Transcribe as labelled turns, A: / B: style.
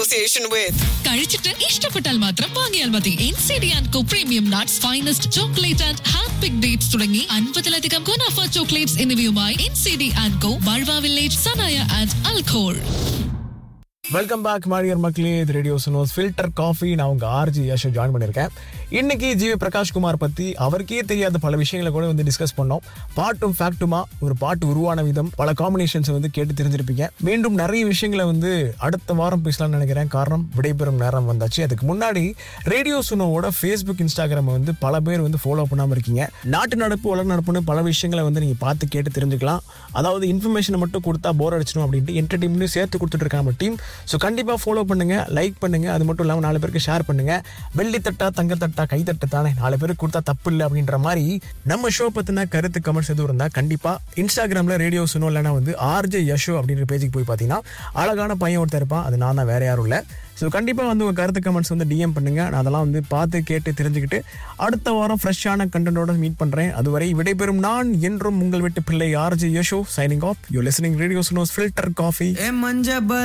A: association with.
B: കഴിച്ചിട്ട് ഇഷ്ടപ്പെട്ടാൽ മാത്രം വാങ്ങിയാൽ മതി N C D and co premium nuts finest chocolate and hand pick dates തുടങ്ങി അൻപതിലധികം ഗുണാഫ ചോക്ലേറ്റ്സ് എന്നിവയുമായി N C D and co ബൾവ വില്ലേജ് സനായ ആൻഡ് അൽഖോൾ
C: வெல்கம் பேக் மாரியர் மக்களே இது ரேடியோ சுனோஸ் ஃபில்டர் காஃபி நான் உங்க ஆர்ஜி யஷோ ஜாயின் பண்ணியிருக்கேன் இன்னைக்கு ஜிவி பிரகாஷ் குமார் பத்தி அவருக்கே தெரியாத பல விஷயங்களை கூட வந்து டிஸ்கஸ் பண்ணோம் பாட்டும் ஃபேக்ட்டுமா ஒரு பாட்டு உருவான விதம் பல காம்பினேஷன்ஸ் வந்து கேட்டு தெரிஞ்சிருப்பீங்க மீண்டும் நிறைய விஷயங்களை வந்து அடுத்த வாரம் பேசலாம்னு நினைக்கிறேன் காரணம் விடைபெறும் நேரம் வந்தாச்சு அதுக்கு முன்னாடி ரேடியோ சுனோவோட ஃபேஸ்புக் இன்ஸ்டாகிராம் வந்து பல பேர் வந்து ஃபாலோ பண்ணாம இருக்கீங்க நாட்டு நடப்பு உலக நடப்புன்னு பல விஷயங்களை வந்து நீங்க பார்த்து கேட்டு தெரிஞ்சுக்கலாம் அதாவது இன்ஃபர்மேஷனை மட்டும் கொடுத்தா போர் அடிச்சிடும் அப்படின்ட்டு என்டர்டைன்மெண்ட் சேர்த்து கொடுத்துட்டு இருக்காங்க நம்ம டீம் ஸோ கண்டிப்பாக ஃபாலோ பண்ணுங்க லைக் பண்ணுங்க அது மட்டும் இல்லாமல் நாலு பேருக்கு ஷேர் பண்ணுங்க வெள்ளி தட்டா தங்க தட்டா கை தட்டு தானே நாலு பேருக்கு கொடுத்தா தப்பு இல்லை அப்படின்ற மாதிரி நம்ம ஷோ பற்றின கருத்து கமெண்ட்ஸ் எதுவும் இருந்தால் கண்டிப்பாக இன்ஸ்டாகிராமில் ரேடியோ சுனோ இல்லைனா வந்து ஆர்ஜே யஷோ அப்படின்ற பேஜுக்கு போய் பார்த்தீங்கன்னா அழகான பையன் ஒருத்தர் இருப்பான் அது நான் தான் வேற யாரும் இல்லை ஸோ கண்டிப்பாக வந்து உங்கள் கருத்து கமெண்ட்ஸ் வந்து டிஎம் பண்ணுங்க நான் அதெல்லாம் வந்து பார்த்து கேட்டு தெரிஞ்சுக்கிட்டு அடுத்த வாரம் ஃப்ரெஷ்ஷான கண்டென்ட்டோட மீட் பண்ணுறேன் அதுவரை விடைபெறும் நான் என்றும் உங்கள் வீட்டு பிள்ளை RJ Yasho signing off you listening radio சுனோஸ் ஃபில்டர் காஃபி
D: ए मंजा